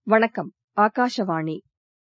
வணக்கம் ஆகாஷவாணி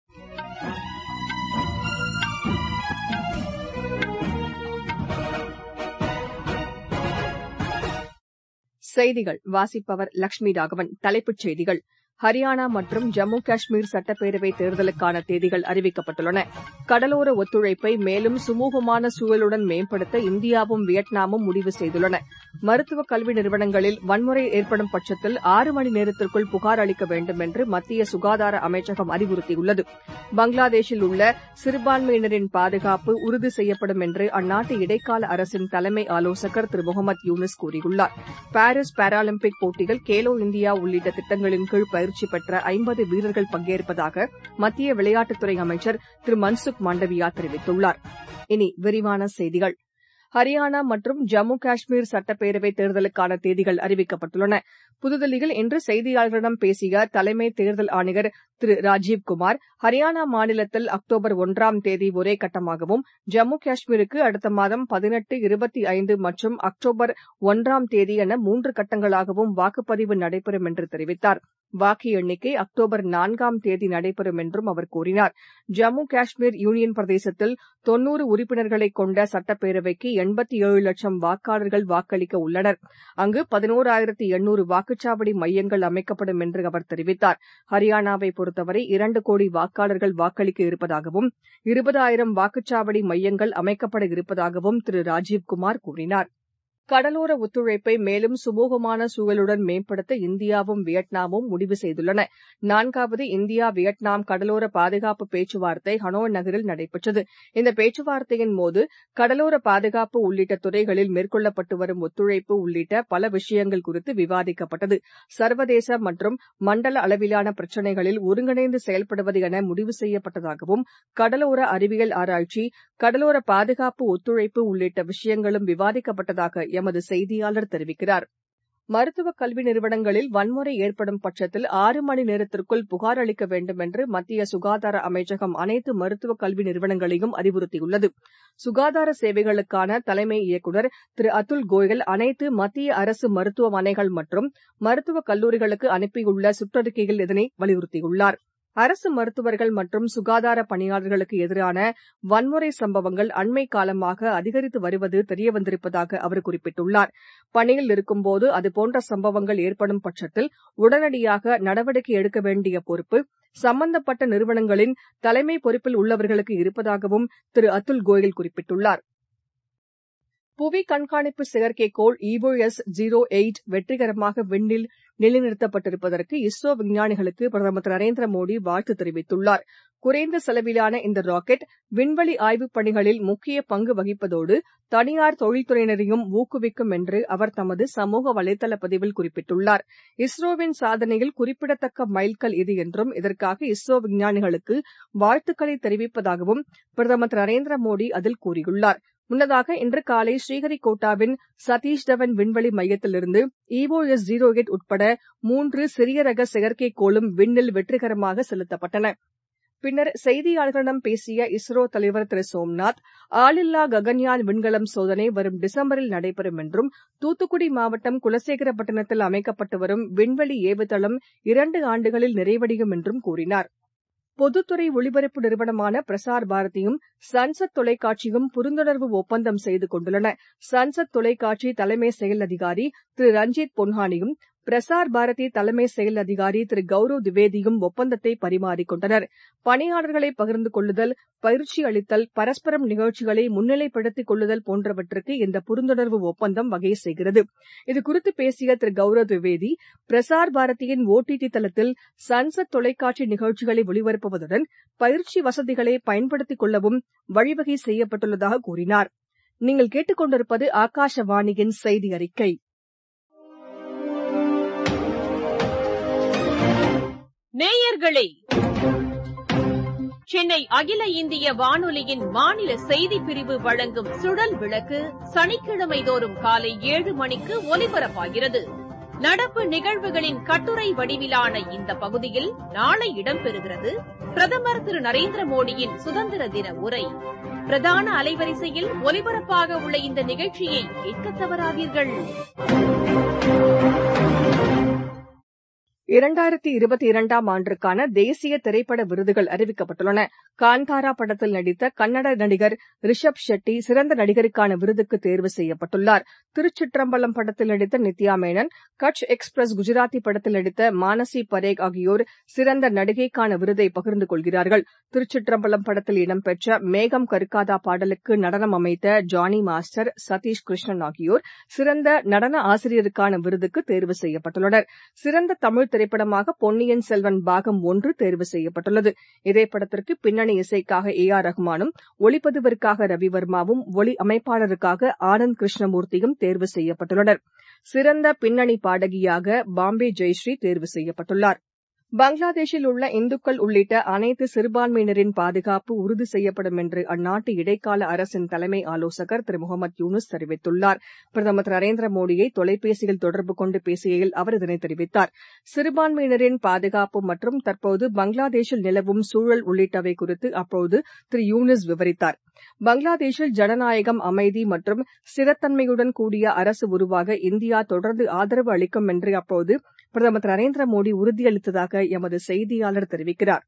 செய்திகள் வாசிப்பவர் லட்சுமி ராகவன் தலைப்புச் செய்திகள் ஹரியானா மற்றும் ஜம்மு காஷ்மீர் சட்டப்பேரவைத் தேர்தலுக்கான தேதிகள் அறிவிக்கப்பட்டுள்ளன கடலோர ஒத்துழைப்பை மேலும் சுமூகமான சூழலுடன் மேம்படுத்த இந்தியாவும் வியட்நாமும் முடிவு செய்துள்ளன மருத்துவக் கல்வி நிறுவனங்களில் வன்முறை ஏற்படும் பட்சத்தில் ஆறு மணி நேரத்திற்குள் புகார் அளிக்க வேண்டும் என்று மத்திய சுகாதார அமைச்சகம் அறிவுறுத்தியுள்ளது பங்களாதேஷில் உள்ள சிறுபான்மையினரின் பாதுகாப்பு உறுதி செய்யப்படும் என்று அந்நாட்டு இடைக்கால அரசின் தலைமை ஆலோசகர் திரு முகமது யூனிஸ் கூறியுள்ளார் பாரீஸ் பாராலிம்பிக் போட்டிகள் கேலோ இந்தியா உள்ளிட்ட திட்டங்களின் கீழ் பயிற்சி பெற்ற ஐம்பது வீரர்கள் பங்கேற்பதாக மத்திய விளையாட்டுத்துறை அமைச்சர் திரு மன்சுக் மாண்டவியா தெரிவித்துள்ளார் இனி விரிவான செய்திகள் ஹரியானா மற்றும் ஜம்மு காஷ்மீர் சட்டப்பேரவைத் தேர்தலுக்கான தேதிகள் அறிவிக்கப்பட்டுள்ளன புதுதில்லியில் இன்று செய்தியாளர்களிடம் பேசிய தலைமை தேர்தல் ஆணையர் திரு ராஜீவ்குமார் ஹரியானா மாநிலத்தில் அக்டோபர் ஒன்றாம் தேதி ஒரே கட்டமாகவும் ஜம்மு காஷ்மீருக்கு அடுத்த மாதம் பதினெட்டு இருபத்தி ஐந்து மற்றும் அக்டோபர் ஒன்றாம் தேதி என மூன்று கட்டங்களாகவும் வாக்குப்பதிவு நடைபெறும் என்று தெரிவித்தார் வாக்கு எண்ணிக்கை அக்டோபர் நான்காம் தேதி நடைபெறும் என்றும் அவர் கூறினார் ஜம்மு காஷ்மீர் யூனியன் பிரதேசத்தில் தொன்னூறு உறுப்பினர்களைக் கொண்ட சட்டப்பேரவைக்கு எண்பத்தி ஏழு லட்சம் வாக்காளர்கள் வாக்களிக்க உள்ளனர் அங்கு பதினோராயிரத்து எண்ணூறு வாக்குச்சாவடி மையங்கள் அமைக்கப்படும் என்று அவர் தெரிவித்தார் ஹரியானாவை பொறுத்தவரை இரண்டு கோடி வாக்காளர்கள் வாக்களிக்க இருப்பதாகவும் இருபதாயிரம் வாக்குச்சாவடி மையங்கள் அமைக்கப்பட இருப்பதாகவும் திரு ராஜீவ்குமார் கூறினார் கடலோர ஒத்துழைப்பை மேலும் சுமூகமான சூழலுடன் மேம்படுத்த இந்தியாவும் வியட்நாமும் முடிவு செய்துள்ளன நான்காவது இந்தியா வியட்நாம் கடலோர பாதுகாப்பு பேச்சுவார்த்தை ஹனோய் நகரில் நடைபெற்றது இந்த பேச்சுவார்த்தையின் போது கடலோர பாதுகாப்பு உள்ளிட்ட துறைகளில் மேற்கொள்ளப்பட்டு வரும் ஒத்துழைப்பு உள்ளிட்ட பல விஷயங்கள் குறித்து விவாதிக்கப்பட்டது சர்வதேச மற்றும் மண்டல அளவிலான பிரச்சினைகளில் ஒருங்கிணைந்து செயல்படுவது என முடிவு செய்யப்பட்டதாகவும் கடலோர அறிவியல் ஆராய்ச்சி கடலோர பாதுகாப்பு ஒத்துழைப்பு உள்ளிட்ட விஷயங்களும் விவாதிக்கப்பட்டதாக எமது செய்தியாளர் தெரிவிக்கிறார் மருத்துவக் கல்வி நிறுவனங்களில் வன்முறை ஏற்படும் பட்சத்தில் ஆறு மணி நேரத்திற்குள் புகார் அளிக்க வேண்டும் என்று மத்திய சுகாதார அமைச்சகம் அனைத்து மருத்துவக் கல்வி நிறுவனங்களையும் அறிவுறுத்தியுள்ளது சுகாதார சேவைகளுக்கான தலைமை இயக்குநர் திரு அதுல் கோயல் அனைத்து மத்திய அரசு மருத்துவமனைகள் மற்றும் மருத்துவக் கல்லூரிகளுக்கு அனுப்பியுள்ள சுற்றறிக்கையில் இதனை வலியுறுத்தியுள்ளார் அரசு மருத்துவர்கள் மற்றும் சுகாதார பணியாளர்களுக்கு எதிரான வன்முறை சம்பவங்கள் அண்மை காலமாக அதிகரித்து வருவது தெரியவந்திருப்பதாக அவர் குறிப்பிட்டுள்ளார் பணியில் இருக்கும்போது அதுபோன்ற சம்பவங்கள் ஏற்படும் பட்சத்தில் உடனடியாக நடவடிக்கை எடுக்க வேண்டிய பொறுப்பு சம்பந்தப்பட்ட நிறுவனங்களின் தலைமை பொறுப்பில் உள்ளவர்களுக்கு இருப்பதாகவும் திரு அதுல் கோயல் குறிப்பிட்டுள்ளார் புவி கண்காணிப்பு செயற்கைக்கோள் ஈவோஎஸ் ஜீரோ எயிட் வெற்றிகரமாக விண்ணில் நிலைநிறுத்தப்பட்டிருப்பதற்கு இஸ்ரோ விஞ்ஞானிகளுக்கு பிரதமர் திரு நரேந்திர மோடி வாழ்த்து தெரிவித்துள்ளார் குறைந்த செலவிலான இந்த ராக்கெட் விண்வெளி ஆய்வுப் பணிகளில் முக்கிய பங்கு வகிப்பதோடு தனியார் தொழில்துறையினரையும் ஊக்குவிக்கும் என்று அவர் தமது சமூக வலைதள பதிவில் குறிப்பிட்டுள்ளார் இஸ்ரோவின் சாதனையில் குறிப்பிடத்தக்க மைல்கல் இது என்றும் இதற்காக இஸ்ரோ விஞ்ஞானிகளுக்கு வாழ்த்துக்களை தெரிவிப்பதாகவும் பிரதமர் திரு நரேந்திர மோடி அதில் கூறியுள்ளார் முன்னதாக இன்று காலை ஸ்ரீஹரிகோட்டாவின் சதீஷ் தவன் விண்வெளி மையத்திலிருந்து ஈவோஎஸ் ஜீரோ எயிட் உட்பட மூன்று சிறிய ரக செயற்கைக்கோளும் விண்ணில் வெற்றிகரமாக செலுத்தப்பட்டன பின்னர் செய்தியாளர்களிடம் பேசிய இஸ்ரோ தலைவர் திரு சோம்நாத் ஆளில்லா ககன்யான் விண்கலம் சோதனை வரும் டிசம்பரில் நடைபெறும் என்றும் தூத்துக்குடி மாவட்டம் குலசேகரப்பட்டினத்தில் அமைக்கப்பட்டு வரும் விண்வெளி ஏவுதளம் இரண்டு ஆண்டுகளில் நிறைவடையும் என்றும் கூறினார் பொதுத்துறை ஒளிபரப்பு நிறுவனமான பிரசார் பாரதியும் சன்சத் தொலைக்காட்சியும் புரிந்துணர்வு ஒப்பந்தம் செய்து கொண்டுள்ளன சன்சத் தொலைக்காட்சி தலைமை செயல் அதிகாரி திரு ரஞ்சித் பொன்ஹானியும் பிரசார் பாரதி தலைமை செயல் அதிகாரி திரு கௌரவ் திவேதியும் ஒப்பந்தத்தை பரிமாறிக்கொண்டனர் பணியாளர்களை பகிர்ந்து கொள்ளுதல் பயிற்சி அளித்தல் பரஸ்பரம் நிகழ்ச்சிகளை முன்னிலைப்படுத்திக் கொள்ளுதல் போன்றவற்றுக்கு இந்த புரிந்துணர்வு ஒப்பந்தம் வகை செய்கிறது இதுகுறித்து பேசிய திரு கௌரவ் திவேதி பிரசார் பாரதியின் ஓடிடி தளத்தில் சன்சத் தொலைக்காட்சி நிகழ்ச்சிகளை ஒளிபரப்புவதுடன் பயிற்சி வசதிகளை பயன்படுத்திக் கொள்ளவும் வழிவகை செய்யப்பட்டுள்ளதாக கூறினார் நீங்கள் கேட்டுக் கொண்டிருப்பது ஆகாஷவாணியின் செய்தி அறிக்கை நேயர்களே சென்னை அகில இந்திய வானொலியின் மாநில செய்திப் பிரிவு வழங்கும் சுழல் விளக்கு சனிக்கிழமை தோறும் காலை ஏழு மணிக்கு ஒலிபரப்பாகிறது நடப்பு நிகழ்வுகளின் கட்டுரை வடிவிலான இந்த பகுதியில் நாளை இடம்பெறுகிறது பிரதமர் திரு நரேந்திர மோடியின் சுதந்திர தின உரை பிரதான அலைவரிசையில் ஒலிபரப்பாக உள்ள இந்த நிகழ்ச்சியை கேட்க தவறாதீர்கள் இரண்டாயிரத்தி இருபத்தி இரண்டாம் ஆண்டிற்கான தேசிய திரைப்பட விருதுகள் அறிவிக்கப்பட்டுள்ளன காந்தாரா படத்தில் நடித்த கன்னட நடிகர் ரிஷப் ஷெட்டி சிறந்த நடிகருக்கான விருதுக்கு தேர்வு செய்யப்பட்டுள்ளார் திருச்சிற்றம்பலம் படத்தில் நடித்த நித்யா மேனன் கட்ச் எக்ஸ்பிரஸ் குஜராத்தி படத்தில் நடித்த மானசி பரேக் ஆகியோர் சிறந்த நடிகைக்கான விருதை பகிர்ந்து கொள்கிறார்கள் திருச்சிற்றம்பலம் படத்தில் இடம்பெற்ற மேகம் கருக்காதா பாடலுக்கு நடனம் அமைத்த ஜானி மாஸ்டர் சதீஷ் கிருஷ்ணன் ஆகியோர் சிறந்த நடன ஆசிரியருக்கான விருதுக்கு தேர்வு செய்யப்பட்டுள்ளனர் சிறந்த தமிழ் திரைப்படமாக பொன்னியின் செல்வன் பாகம் ஒன்று தேர்வு செய்யப்பட்டுள்ளது இதே படத்திற்கு பின்னணி இசைக்காக ஏ ஆர் ரஹ்மானும் ஒளிப்பதிவிற்காக ரவிவர்மாவும் ஒளி அமைப்பாளருக்காக ஆனந்த் கிருஷ்ணமூர்த்தியும் தேர்வு செய்யப்பட்டுள்ளனர் சிறந்த பின்னணி பாடகியாக பாம்பே ஜெயஸ்ரீ தேர்வு செய்யப்பட்டுள்ளார் பங்களாதேஷில் உள்ள இந்துக்கள் உள்ளிட்ட அனைத்து சிறுபான்மையினரின் பாதுகாப்பு உறுதி செய்யப்படும் என்று அந்நாட்டு இடைக்கால அரசின் தலைமை ஆலோசகர் திரு முகமது யூனுஸ் தெரிவித்துள்ளார் பிரதமர் திரு நரேந்திர மோடியை தொலைபேசியில் தொடர்பு கொண்டு பேசுகையில் அவர் இதனை தெரிவித்தார் சிறுபான்மையினரின் பாதுகாப்பு மற்றும் தற்போது பங்களாதேஷில் நிலவும் சூழல் உள்ளிட்டவை குறித்து அப்போது திரு யூனுஸ் விவரித்தார் பங்களாதேஷில் ஜனநாயகம் அமைதி மற்றும் ஸ்திரத்தன்மையுடன் கூடிய அரசு உருவாக இந்தியா தொடர்ந்து ஆதரவு அளிக்கும் என்று அப்போது பிரதமர் திரு நரேந்திர மோடி உறுதியளித்ததாக எமது செய்தியாளர் தெரிவிக்கிறார்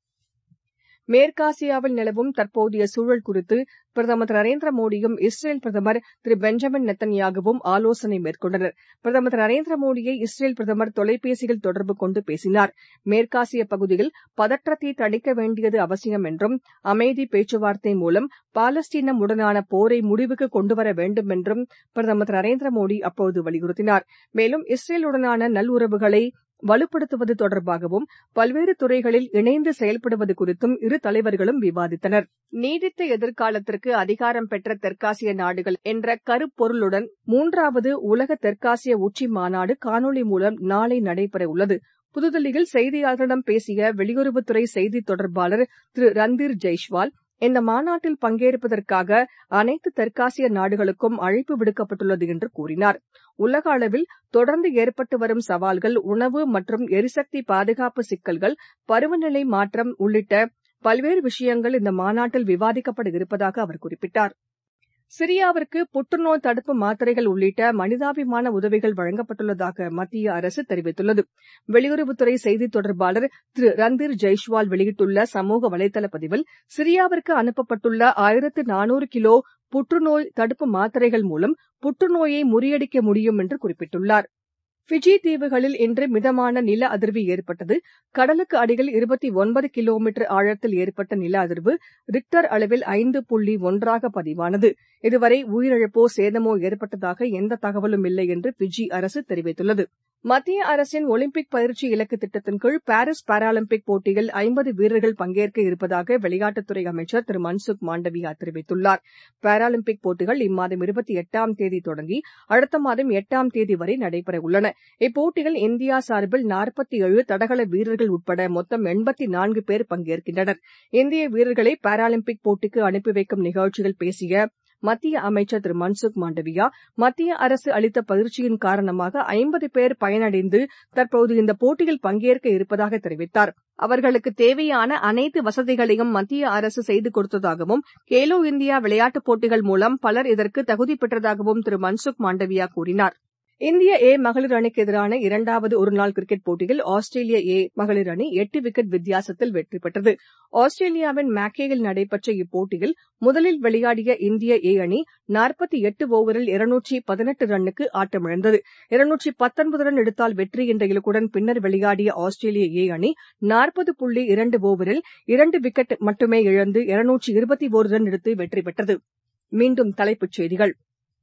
மேற்காசியாவில் நிலவும் தற்போதைய சூழல் குறித்து பிரதமர் திரு நரேந்திர மோடியும் இஸ்ரேல் பிரதமர் திரு பெஞ்சமின் நெத்தன்யாகுவும் ஆலோசனை மேற்கொண்டனர் பிரதமர் திரு நரேந்திர மோடியை இஸ்ரேல் பிரதமர் தொலைபேசியில் தொடர்பு கொண்டு பேசினார் மேற்காசிய பகுதியில் பதற்றத்தை தணிக்க வேண்டியது அவசியம் என்றும் அமைதி பேச்சுவார்த்தை மூலம் பாலஸ்தீனம் உடனான போரை முடிவுக்கு கொண்டுவர வேண்டும் என்றும் பிரதமர் திரு நரேந்திர மோடி அப்போது வலியுறுத்தினார் மேலும் இஸ்ரேலுடனான நல்லுறவுகளை வலுப்படுத்துவது தொடர்பாகவும் பல்வேறு துறைகளில் இணைந்து செயல்படுவது குறித்தும் இரு தலைவர்களும் விவாதித்தனர் நீடித்த எதிர்காலத்திற்கு அதிகாரம் பெற்ற தெற்காசிய நாடுகள் என்ற கருப்பொருளுடன் மூன்றாவது உலக தெற்காசிய உச்சி மாநாடு காணொலி மூலம் நாளை நடைபெறவுள்ளது புதுதில்லியில் செய்தியாளர்களிடம் பேசிய வெளியுறவுத்துறை செய்தித் தொடர்பாளர் திரு ரந்தீர் ஜெய்ஷ்வால் இந்த மாநாட்டில் பங்கேற்பதற்காக அனைத்து தெற்காசிய நாடுகளுக்கும் அழைப்பு விடுக்கப்பட்டுள்ளது என்று கூறினார் உலக அளவில் தொடர்ந்து ஏற்பட்டு வரும் சவால்கள் உணவு மற்றும் எரிசக்தி பாதுகாப்பு சிக்கல்கள் பருவநிலை மாற்றம் உள்ளிட்ட பல்வேறு விஷயங்கள் இந்த மாநாட்டில் விவாதிக்கப்பட இருப்பதாக அவர் குறிப்பிட்டார் சிரியாவிற்கு புற்றுநோய் தடுப்பு மாத்திரைகள் உள்ளிட்ட மனிதாபிமான உதவிகள் வழங்கப்பட்டுள்ளதாக மத்திய அரசு தெரிவித்துள்ளது வெளியுறவுத்துறை செய்தித் தொடர்பாளர் திரு ரந்தீர் ஜெய்ஷ்வால் வெளியிட்டுள்ள சமூக வலைதள பதிவில் சிரியாவிற்கு அனுப்பப்பட்டுள்ள ஆயிரத்து நானூறு கிலோ புற்றுநோய் தடுப்பு மாத்திரைகள் மூலம் புற்றுநோயை முறியடிக்க முடியும் என்று குறிப்பிட்டுள்ளார் ஃபிஜி தீவுகளில் இன்று மிதமான நில அதிர்வு ஏற்பட்டது கடலுக்கு அடியில் இருபத்தி ஒன்பது கிலோமீட்டர் ஆழத்தில் ஏற்பட்ட நில அதிர்வு ரிக்டர் அளவில் ஐந்து புள்ளி ஒன்றாக பதிவானது இதுவரை உயிரிழப்போ சேதமோ ஏற்பட்டதாக எந்த தகவலும் இல்லை என்று ஃபிஜி அரசு தெரிவித்துள்ளது மத்திய அரசின் ஒலிம்பிக் பயிற்சி இலக்கு திட்டத்தின் கீழ் பாரிஸ் பாராலிம்பிக் போட்டியில் ஐம்பது வீரர்கள் பங்கேற்க இருப்பதாக விளையாட்டுத்துறை அமைச்சர் திரு மன்சுக் மாண்டவியா தெரிவித்துள்ளார் பாராலிம்பிக் போட்டிகள் இம்மாதம் இருபத்தி எட்டாம் தேதி தொடங்கி அடுத்த மாதம் எட்டாம் தேதி வரை நடைபெறவுள்ளன இப்போட்டியில் இந்தியா சார்பில் நாற்பத்தி ஏழு தடகள வீரர்கள் உட்பட மொத்தம் எண்பத்தி நான்கு பேர் பங்கேற்கின்றனர் இந்திய வீரர்களை பாராலிம்பிக் போட்டிக்கு அனுப்பி வைக்கும் நிகழ்ச்சியில் பேசிய மத்திய அமைச்சர் திரு மன்சுக் மாண்டவியா மத்திய அரசு அளித்த பயிற்சியின் காரணமாக ஐம்பது பேர் பயனடைந்து தற்போது இந்த போட்டியில் பங்கேற்க இருப்பதாக தெரிவித்தார் அவர்களுக்கு தேவையான அனைத்து வசதிகளையும் மத்திய அரசு செய்து கொடுத்ததாகவும் கேலோ இந்தியா விளையாட்டுப் போட்டிகள் மூலம் பலர் இதற்கு தகுதி பெற்றதாகவும் திரு மன்சுக் மாண்டவியா கூறினார் இந்திய ஏ மகளிர் அணிக்கு எதிரான இரண்டாவது ஒருநாள் கிரிக்கெட் போட்டியில் ஆஸ்திரேலிய ஏ மகளிர் அணி எட்டு விக்கெட் வித்தியாசத்தில் வெற்றி பெற்றது ஆஸ்திரேலியாவின் மேக்கேயில் நடைபெற்ற இப்போட்டியில் முதலில் விளையாடிய இந்திய ஏ அணி நாற்பத்தி எட்டு ஓவரில் இருநூற்றி பதினெட்டு ரன்னுக்கு ஆட்டமிழந்தது இருநூற்றி பத்தொன்பது ரன் எடுத்தால் வெற்றி என்ற இலக்குடன் பின்னர் விளையாடிய ஆஸ்திரேலிய ஏ அணி நாற்பது புள்ளி இரண்டு ஓவரில் இரண்டு விக்கெட் மட்டுமே இழந்து இருநூற்றி இருபத்தி ஒரு ரன் எடுத்து வெற்றி பெற்றது மீண்டும் தலைப்புச் செய்திகள்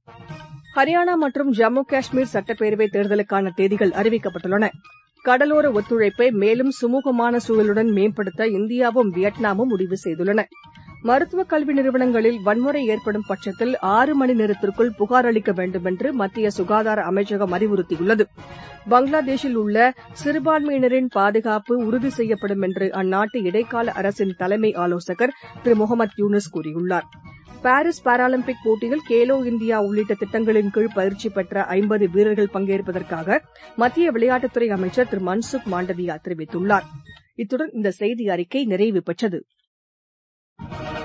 ஹரியானா மற்றும் ஜம்மு காஷ்மீர் சட்டப்பேரவை தேர்தலுக்கான தேதிகள் அறிவிக்கப்பட்டுள்ளன கடலோர ஒத்துழைப்பை மேலும் சுமூகமான சூழலுடன் மேம்படுத்த இந்தியாவும் வியட்நாமும் முடிவு செய்துள்ளன மருத்துவக் கல்வி நிறுவனங்களில் வன்முறை ஏற்படும் பட்சத்தில் ஆறு மணி நேரத்திற்குள் புகார் அளிக்க வேண்டும் என்று மத்திய சுகாதார அமைச்சகம் அறிவுறுத்தியுள்ளது பங்களாதேஷில் உள்ள சிறுபான்மையினரின் பாதுகாப்பு உறுதி செய்யப்படும் என்று அந்நாட்டு இடைக்கால அரசின் தலைமை ஆலோசகர் திரு முகமது யூனுஸ் கூறியுள்ளார் பாரிஸ் பாராலிம்பிக் போட்டியில் கேலோ இந்தியா உள்ளிட்ட திட்டங்களின் கீழ் பயிற்சி பெற்ற ஐம்பது வீரர்கள் பங்கேற்பதற்காக மத்திய விளையாட்டுத்துறை அமைச்சர் திரு மன்சுக் மாண்டவியா தெரிவித்துள்ளார் இத்துடன் இந்த செய்தி அறிக்கை நிறைவு பெற்றது